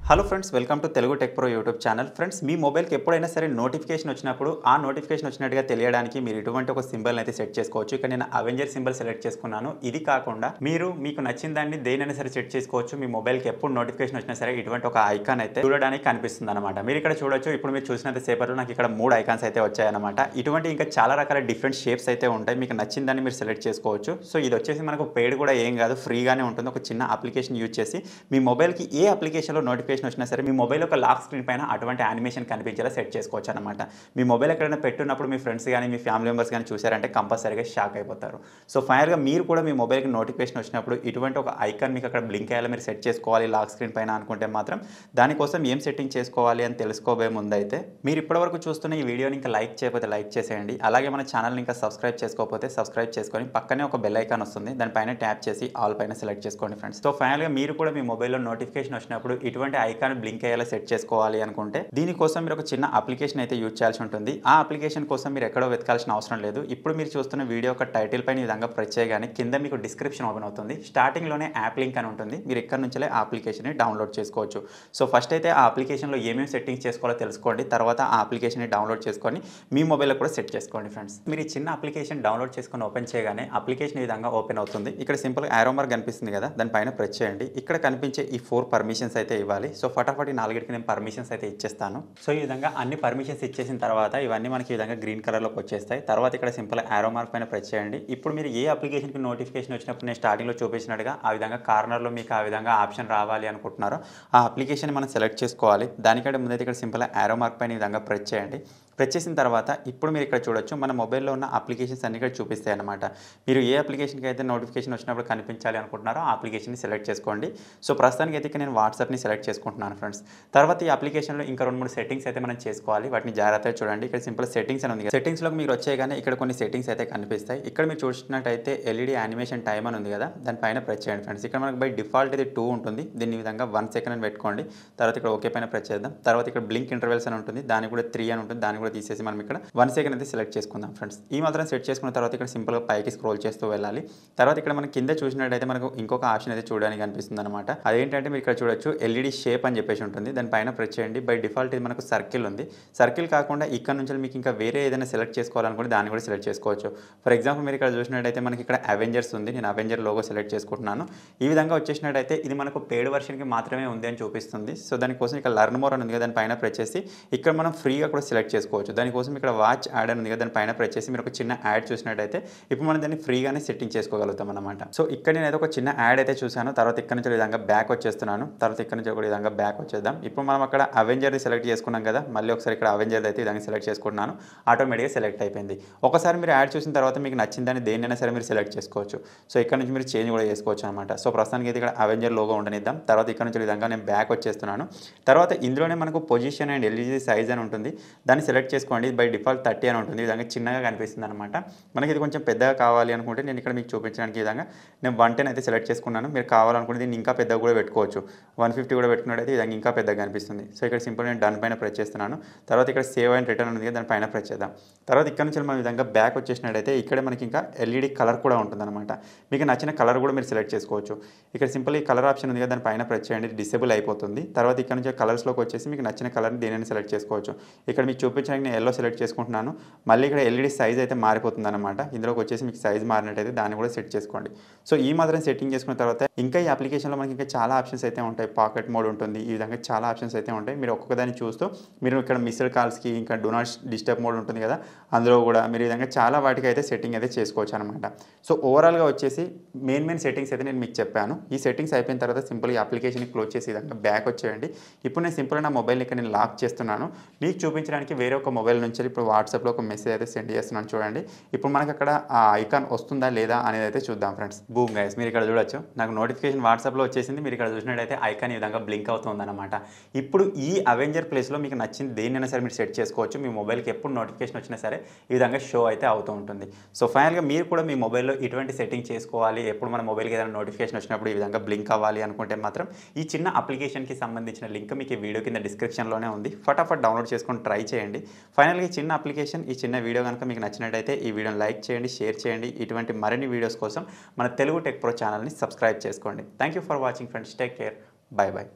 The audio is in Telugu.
hello friends welcome to Telugu tech pro YouTube channel friends మీ మొబైల్కి ఎప్పుడైనా సరే నోటిఫికేషన్ వచ్చినప్పుడు ఆ నోటిఫికేషన్ వచ్చినట్టుగా తెలియడానికి మీరు ఇటువంటి ఒక సింబల్ అయితే సెట్ చేసుకోవచ్చు ఇక్కడ నేను అవెంజర్ సింబల్ సెలెక్ట్ చేసుకున్నాను ఇది కాకుండా మీరు మీకు నచ్చిన దాన్ని దేనైనా సరే సెట్ చేసుకోవచ్చు మీ మొబైల్కి ఎప్పుడు నోటిఫికేషన్ వచ్చినా సరే ఇటువంటి ఒక ఐకాన్ అయితే చూడడానికి కనిపిస్తుంది అనమాట మీరు ఇక్కడ చూడొచ్చు ఇప్పుడు మీరు చూసినంత సేపట్లో నాకు ఇక్కడ మూడు ఐకాన్స్ అయితే వచ్చాయన్నమాట ఇటువంటి ఇంకా చాలా రకాల డిఫరెంట్ షేప్స్ అయితే ఉంటాయి మీకు నచ్చిన దాన్ని మీరు సెలెక్ట్ చేసుకోవచ్చు సో ఇది వచ్చేసి మనకు పెయిడ్ కూడా ఏం కాదు ఫ్రీగానే ఉంటుంది ఒక చిన్న అప్లికేషన్ యూజ్ చేసి మీ మొబైల్కి ఏ అప్లికేషన్లో నోటిఫికేషన్ వచ్చినా సరే మీ మొబైల్ ఒక లాక్ స్క్రీన్ పైన అటువంటి యానిమేషన్ కనిపించేలా సెట్ చేసుకోవచ్చు అనమాట మీ మొబైల్ ఎక్కడైనా పెట్టున్నప్పుడు మీ ఫ్రెండ్స్ కానీ మీ ఫ్యామిలీ మెంబర్స్ కానీ చూసారంటే కంపల్సరీగా షాక్ అయిపోతారు సో ఫైనల్గా మీరు కూడా మీ మొబైల్కి నోటిఫికేషన్ వచ్చినప్పుడు ఇటువంటి ఒక ఐకాన్ మీకు అక్కడ బ్లింక్ అయ్యేలా మీరు సెట్ చేసుకోవాలి లాక్ స్క్రీన్ పైన అనుకుంటే మాత్రం దానికోసం ఏం సెట్టింగ్ చేసుకోవాలి అని తెలుసుకోబోయే ముందైతే మీరు ఇప్పటివరకు చూస్తున్న ఈ వీడియోని ఇంకా లైక్ చేయకపోతే లైక్ చేసేయండి అలాగే మన ఛానల్ని ఇంకా సబ్స్క్రైబ్ చేసుకోకపోతే సబ్స్క్రైబ్ చేసుకొని పక్కనే ఒక బెల్ ఐకాన్ వస్తుంది దానిపైన ట్యాప్ చేసి ఆల్ పైన సెలెక్ట్ చేసుకోండి ఫ్రెండ్స్ సో ఫైనల్గా మీరు కూడా మీ మొబైల్లో నోటిఫికేషన్ వచ్చినప్పుడు ఇటువంటి ఐకాన్ బ్లింక్ అయ్యేలా సెట్ చేసుకోవాలి అనుకుంటే దీనికోసం మీరు ఒక చిన్న అప్లికేషన్ అయితే యూజ్ చేయాల్సి ఉంటుంది ఆ అప్లికేషన్ కోసం మీరు ఎక్కడో వెతకాల్సిన అవసరం లేదు ఇప్పుడు మీరు చూస్తున్న వీడియో ఒక టైటిల్ పైన ఈ విధంగా ప్రెస్ చేయగానే కింద మీకు డిస్క్రిప్షన్ ఓపెన్ అవుతుంది స్టార్టింగ్లోనే యాప్ లింక్ అని ఉంటుంది మీరు ఇక్కడ నుంచే ఆ అప్లికేషన్ని డౌన్లోడ్ చేసుకోవచ్చు సో ఫస్ట్ అయితే ఆ అప్లికేషన్లో ఏమేమి సెట్టింగ్స్ చేసుకోవాలో తెలుసుకోండి తర్వాత ఆ అప్లికేషన్ని డౌన్లోడ్ చేసుకొని మీ మొబైల్లో కూడా సెట్ చేసుకోండి ఫ్రెండ్స్ మీరు ఈ చిన్న అప్లికేషన్ డౌన్లోడ్ చేసుకొని ఓపెన్ చేయగానే అప్లికేషన్ ఈ విధంగా ఓపెన్ అవుతుంది ఇక్కడ సింపుల్ ఆరో మార్క్ కనిపిస్తుంది కదా దానిపైన ప్రెస్ చేయండి ఇక్కడ కనిపించే ఈ ఫోర్ పర్మిషన్స్ అయితే ఇవ్వాలి సో ఫటాఫట్ ఈ నాలుగిటికి నేను పర్మిషన్స్ అయితే ఇచ్చేస్తాను సో ఈ విధంగా అన్ని పర్మిషన్స్ ఇచ్చేసిన తర్వాత ఇవన్నీ మనకి ఈ విధంగా గ్రీన్ కలర్లోకి వచ్చేస్తాయి తర్వాత ఇక్కడ సింపుల్ ఆరో మార్క్ పైన ప్రెస్ చేయండి ఇప్పుడు మీరు ఏ అప్లికేషన్కి నోటిఫికేషన్ వచ్చినప్పుడు నేను స్టార్టింగ్లో చూపించినట్టుగా ఆ విధంగా కార్నర్లో మీకు ఆ విధంగా ఆప్షన్ రావాలి అనుకుంటున్నారో ఆ అప్లికేషన్ మనం సెలెక్ట్ చేసుకోవాలి దానికంటే ముందైతే ఇక్కడ సింపుల్ ఆరో మార్క్ పైన ఈ విధంగా ప్రెస్ చేయండి ప్రెస్ చేసిన తర్వాత ఇప్పుడు మీరు ఇక్కడ చూడొచ్చు మన మొబైల్లో ఉన్న అప్లికేషన్స్ అన్ని ఇక్కడ చూపిస్తాయి అనమాట మీరు ఏ అప్లికేషన్కి అయితే నోటిఫికేషన్ వచ్చినప్పుడు కనిపించాలి అనుకుంటున్నారో ఆ అప్లికేషన్ని సెలెక్ట్ చేసుకోండి సో ప్రస్తుతానికి అయితే ఇక్కడ నేను వాట్సాప్ని సెలెక్ట్ చేసుకుంటున్నాను ఫ్రెండ్స్ తర్వాత ఈ అప్లికేషన్లో ఇంకా రెండు మూడు సెట్టింగ్స్ అయితే మనం చేసుకోవాలి వాటిని జాగ్రత్తగా చూడండి ఇక్కడ సింపుల్ సెట్టింగ్స్ అని ఉంది సెట్టింగ్స్లోకి మీరు వచ్చేయగానే ఇక్కడ కొన్ని సెట్టింగ్స్ అయితే కనిపిస్తాయి ఇక్కడ మీరు చూసినట్టయితే ఎల్ఈడి యానిమేషన్ టైం అని ఉంది కదా దానిపైన ప్రెస్ చేయండి ఫ్రెండ్స్ ఇక్కడ మనకి బై డిఫాల్ట్ ఇది టూ ఉంటుంది దీని ఈ విధంగా వన్ సెకండ్ అని పెట్టుకోండి తర్వాత ఇక్కడ ఓకే పైన ప్రెస్ చేద్దాం తర్వాత ఇక్కడ బ్లింక్ ఇంటర్వెల్స్ అని ఉంటుంది దానికి కూడా త్రీ అని ఉంటుంది దాన్ని కూడా తీసేసి మనం ఇక్కడ వన్ సెకండ్ అయితే సెలెక్ట్ చేసుకుందాం ఫ్రెండ్స్ ఈ మాత్రం సెట్ చేసుకున్న తర్వాత ఇక్కడ సింపుల్గా పైకి స్క్రోల్ చేస్తూ వెళ్ళాలి తర్వాత ఇక్కడ మనం కింద చూసినట్టయితే మనకు ఇంకొక ఆప్షన్ అయితే చూడడానికి కనిపిస్తుంది అనమాట అదేంటంటే మీరు ఇక్కడ చూడొచ్చు ఎల్ఈడి షేప్ అని చెప్పేసి ఉంటుంది దానిపైన ప్రెస్ చేయండి బై డిఫాల్ట్ ఇది మనకు సర్కిల్ ఉంది సర్కిల్ కాకుండా ఇక్కడ నుంచి మీకు ఇంకా వేరే ఏదైనా సెలెక్ట్ చేసుకోవాలనుకుంటే దాన్ని కూడా సెలెక్ట్ చేసుకోవచ్చు ఫర్ ఎగ్జాంపుల్ మీరు ఇక్కడ చూసినట్టయితే మనకి ఇక్కడ అవెంజర్స్ ఉంది నేను అవెంజర్ లోగో సెలెక్ట్ చేసుకుంటున్నాను ఈ విధంగా వచ్చేసినట్టయితే ఇది మనకు పేడ్ వర్షన్కి మాత్రమే ఉంది అని చూపిస్తుంది సో దానికోసం ఇక్కడ లర్న్ మోర్ అని ఉంది కదా దానిపైన ప్రెస్ చేసి ఇక్కడ మనం ఫ్రీగా కూడా సెలెక్ట్ చేసుకోవచ్చు దానికోసం ఇక్కడ వాచ్ యాడ్ అని ఉంది కదా దానిపైన ప్రెస్ చేసి మీరు ఒక చిన్న యాడ్ చూసినట్టయితే ఇప్పుడు మనం దాన్ని ఫ్రీగానే సెట్టింగ్ చేసుకోగలుగుతాం అనమాట సో ఇక్కడ నేను ఒక చిన్న యాడ్ అయితే చూసాను తర్వాత ఇక్కడ నుంచి ఈ విధంగా బ్యాక్ వచ్చేస్తున్నాను తర్వాత ఇక్కడ నుంచి ఒక విధంగా బ్యాక్ వచ్చేద్దాం ఇప్పుడు మనం అక్కడ అవెంజర్ది సెలెక్ట్ చేసుకున్నాం కదా మళ్ళీ ఒకసారి ఇక్కడ అవెంజర్ అయితే ఇదాన్ని సెలెక్ట్ చేసుకుంటున్నాను ఆటోమేటిక్గా సెలెక్ట్ అయిపోయింది ఒకసారి మీరు యాడ్ చూసిన తర్వాత మీకు నచ్చిందని దేన్నైనా సరే మీరు సెలెక్ట్ చేసుకోవచ్చు సో ఇక్కడ నుంచి మీరు చేంజ్ కూడా చేసుకోవచ్చు అనమాట సో ప్రస్తుతానికి అయితే ఇక్కడ అవెంజర్ లోగో ఉండనిద్దాం తర్వాత ఇక్కడ నుంచి ఈ విధంగా నేను బ్యాక్ వచ్చేస్తున్నాను తర్వాత ఇందులోనే మనకు పొజిషన్ అండ్ ఎల్ఈజీ సైజ్ అని ఉంటుంది దాన్ని సెలెక్ట్ చేసుకోండి బై డిఫాల్ట్ థర్టీ అని ఉంటుంది ఈ విధంగా చిన్నగా కనిపిస్తుంది అనమాట మనకి ఇది కొంచెం పెద్దగా కావాలి అనుకుంటే నేను ఇక్కడ మీకు చూపించడానికి ఈ విధంగా నేను వన్ టెన్ అయితే సెలెక్ట్ చేసుకున్నాను మీరు కావాలనుకుంటే దీన్ని ఇంకా పెద్దగా కూడా పెట్టుకోవచ్చు వన్ ఫిఫ్టీ కూడా పెట్టుకున్నట్టయితే ఈ విధంగా ఇంకా పెద్దగా కనిపిస్తుంది సో ఇక్కడ సింపుల్ నేను డన్ పైన ప్రెస్ చేస్తున్నాను తర్వాత ఇక్కడ సేవ్ అండ్ రిటర్న్ ఉంది కదా, దాని పైన ప్రెస్ చేద్దాం తర్వాత ఇక్కడ నుంచి మనం ఈ విధంగా బ్యాక్ వచ్చేసినట్టయితే ఇక్కడ మనకి ఇంకా ఎల్ఈడి కలర్ కూడా ఉంటుందన్నమాట మీకు నచ్చిన కలర్ కూడా మీరు సెలెక్ట్ చేసుకోవచ్చు ఇక్కడ సింపుల్ ఈ కలర్ ఆప్షన్ ఉంది కదా దాని పైన ప్రెస్ చేయండి డిసేబుల్ అయిపోతుంది తర్వాత ఇక్కడ నుంచి కలర్స్లోకి వచ్చేసి మీకు నచ్చిన కలర్ని దేనైనా సెలెక్ట్ చేసుకోవచ్చు ఇక్కడ మీకు చూపించడానికి నేను ఎల్లో సెలెక్ట్ చేసుకుంటున్నాను మళ్ళీ ఇక్కడ ఎల్ఈడి సైజ్ అయితే మారిపోతుంది అనమాట ఇందులోకి వచ్చేసి మీకు సైజ్ మారినట్టయితే దాన్ని కూడా సెట్ చేసుకోండి సో ఈ మాత్రం సెట్టింగ్ చేసుకున్న తర్వాత ఇంకా ఈ అప్లికేషన్లో మనకి ఇంకా చాలా ఆప్షన్స్ అయితే ఉంటాయి పాకెట్ మోడ్ ఉంటుంది ఈ విధంగా చాలా ఆప్షన్స్ అయితే ఉంటాయి మీరు ఒక్కొక్క దాన్ని చూస్తూ మీరు ఇక్కడ మిస్డ్ కాల్స్కి ఇంకా డో నాట్ డిస్టర్బ్ మోడ్ ఉంటుంది కదా అందులో కూడా మీరు ఈ విధంగా చాలా వాటికి అయితే సెట్టింగ్ అయితే చేసుకోవచ్చు అనమాట సో ఓవరాల్గా వచ్చేసి మెయిన్ మెయిన్ సెట్టింగ్స్ అయితే నేను మీకు చెప్పాను ఈ సెట్టింగ్స్ అయిపోయిన తర్వాత సింపుల్ ఈ అప్లికేషన్ క్లోజ్ చేసి ఈ విధంగా బ్యాక్ వచ్చేయండి ఇప్పుడు నేను సింపుల్ నా మొబైల్ ఇక్కడ నేను లాక్ చేస్తున్నాను మీకు చూపించడానికి వేరే ఒక మొబైల్ నుంచి ఇప్పుడు వాట్సాప్లో ఒక మెసేజ్ అయితే సెండ్ చేస్తున్నాను చూడండి ఇప్పుడు మనకి అక్కడ ఆ ఐకాన్ వస్తుందా లేదా అనేది అయితే చూద్దాం ఫ్రెండ్స్ బూమ్ గైస్ మీరు ఇక్కడ చూడొచ్చు నాకు నోటిఫికేషన్ వాట్సాప్లో వచ్చేసింది మీరు ఇక్కడ చూసినట్టయితే ఐకాన్ ఈ విధంగా బ్లింక్ అవుతుందన్నమాట ఇప్పుడు ఈ అవెంజర్ ప్లేస్లో మీకు నచ్చింది దేన్నైనా సరే మీరు సెట్ చేసుకోవచ్చు మీ మొబైల్కి ఎప్పుడు నోటిఫికేషన్ వచ్చినా సరే ఈ విధంగా షో అయితే అవుతూ ఉంటుంది సో ఫైనల్గా మీరు కూడా మీ మొబైల్లో ఇటువంటి సెట్టింగ్ చేసుకోవాలి ఎప్పుడు మన మొబైల్కి ఏదైనా నోటిఫికేషన్ వచ్చినప్పుడు ఈ విధంగా బ్లింక్ అవ్వాలి అనుకుంటే మాత్రం ఈ చిన్న అప్లికేషన్కి సంబంధించిన లింక్ మీకు ఈ వీడియో కింద డిస్క్రిప్షన్లోనే ఉంది ఫటాఫట్ డౌన్లోడ్ చేసుకొని ట్రై చేయండి ఫైనల్గా ఈ చిన్న అప్లికేషన్ ఈ చిన్న వీడియో కనుక మీకు నచ్చినట్టయితే ఈ వీడియోని లైక్ చేయండి షేర్ చేయండి ఇటువంటి మరిన్ని వీడియోస్ కోసం మన తెలుగు టెక్ ప్రో ఛానల్ని సబ్స్క్రైబ్ చేసుకోండి thank you for watching friends take care bye bye